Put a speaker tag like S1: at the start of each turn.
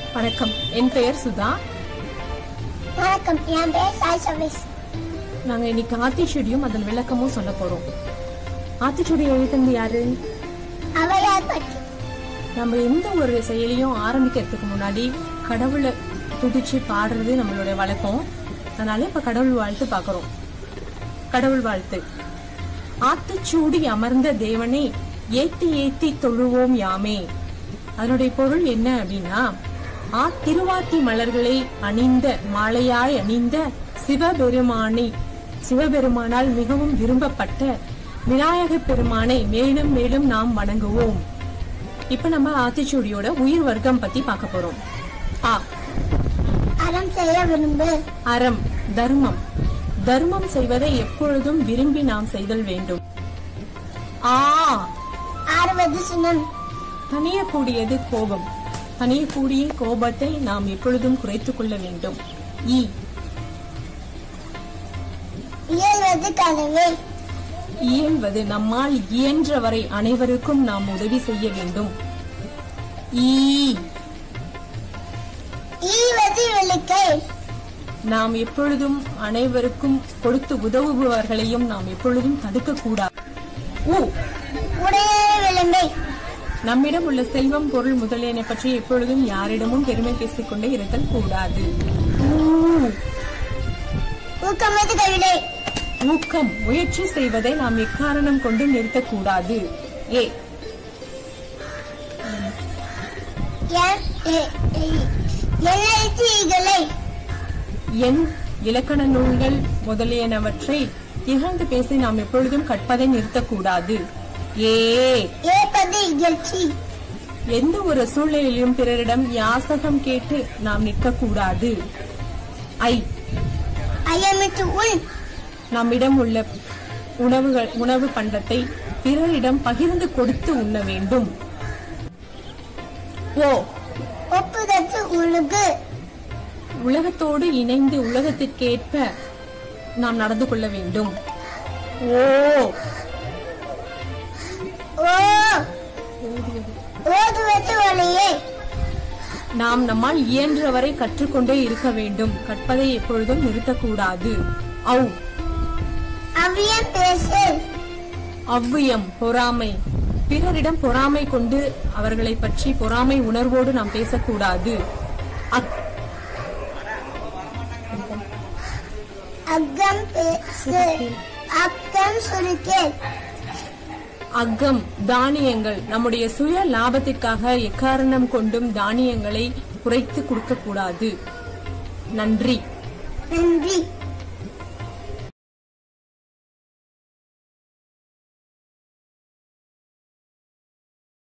S1: வணக்கம் என் பெயர் சுதா
S2: வணக்கம் என் பேர் சாய் சர்வீஸ்
S1: நாங்க இன்னைக்கு ஆத்திச்சூடியும் அதன் விளக்கமும் சொல்ல போறோம் ஆத்திச்சூடி எழுத்தந்து யாரு
S2: அவையார் பற்றி
S1: நம்ம எந்த ஒரு செயலியும் ஆரம்பிக்கிறதுக்கு முன்னாடி கடவுளை துதிச்சு பாடுறது நம்மளுடைய வழக்கம் அதனால இப்ப கடவுள் வாழ்த்து பாக்குறோம் கடவுள் வாழ்த்து ஆத்திச்சூடி அமர்ந்த தேவனை ஏத்தி ஏத்தி தொழுவோம் யாமே அதனுடைய பொருள் என்ன அப்படின்னா ஆ திருவாத்தி மலர்களை அணிந்த மாலையாய் அணிந்த சிவபெருமானை சிவபெருமானால் மிகவும் விரும்பப்பட்ட விநாயக பெருமானை மேலும் மேலும் நாம் வணங்குவோம் இப்ப நம்ம ஆத்திச்சூடியோட உயிர் வர்க்கம் பத்தி பார்க்க போறோம் ஆ
S2: அறம் செய்ய விரும்பு
S1: அறம் தர்மம் தர்மம் செய்வதை எப்பொழுதும் விரும்பி நாம் செய்தல் வேண்டும் ஆ
S2: ஆறுவது சினம்
S1: தணியக்கூடியது கோபம் தணியக்கூடிய கோபத்தை நாம் எப்பொழுதும் குறைத்துக் கொள்ள வேண்டும் ஈ
S2: இயல்வது கதவை
S1: இயல்வது நம்மால் இயன்றவரை அனைவருக்கும் நாம் உதவி செய்ய வேண்டும் ஈ
S2: ஈவது விழுக்கை
S1: நாம் எப்பொழுதும் அனைவருக்கும் கொடுத்து உதவுபவர்களையும் நாம் எப்பொழுதும் தடுக்க கூடாது ஊ
S2: உடைய விளிம்பை
S1: நம்மிடம் உள்ள செல்வம் பொருள் முதலியன பற்றி எப்பொழுதும் யாரிடமும் பெருமை பேசிக்கொண்டே இருத்தல் கூடாது ஊ,
S2: ஊக்கமது கவிதை
S1: ஊக்கம் முயற்சி செய்வதை நாம் எக்காரணம் கொண்டு நிறுத்தக்கூடாது ஏ
S2: என் எ- எ- எழுத்து ஈகளை
S1: எண் இலக்கண நூல்கள் முதலியனவற்றை இகழ்ந்து பேசி நாம் எப்பொழுதும் கற்பதை நிறுத்தக்கூடாது ஏ
S2: ஏற்பது இகழ்ச்சி
S1: எந்த ஒரு சூழ்நிலையிலும் பிறரிடம் யாசகம் கேட்டு நாம் நிற்கக்கூடாது ஐ
S2: ஐயமிட்டு உள்
S1: நம்மிடம் உள்ள உணவுகள் உணவு பண்டத்தை பிறரிடம் பகிர்ந்து கொடுத்து உண்ண வேண்டும் ஓ
S2: ஒப்புதற்கு உழுகு
S1: உலகத்தோடு இணைந்து உலகத்திற்கேற்ப நாம் நடந்து கொள்ள வேண்டும் ஓ
S2: ஓ ஓதுவது ஒளியே
S1: நாம் நம்மால் இயன்றவரை கற்றுக்கொண்டே இருக்க வேண்டும் கற்பதை எப்பொழுதும் நிறுத்தக்கூடாது ஔ
S2: அவ்வியம் பேசு
S1: அவ்வியம் பொறாமை பிறரிடம் பொறாமை கொண்டு அவர்களை பற்றி பொறாமை உணர்வோடு நாம் பேசக்கூடாது அக்
S2: அக்கம் பேசு அக்கம் சுருக்கே
S1: அகம் தானியங்கள் நம்முடைய சுய லாபத்திற்காக எக்காரணம் கொண்டும் தானியங்களை குறைத்து கொடுக்க கூடாது நன்றி
S2: நன்றி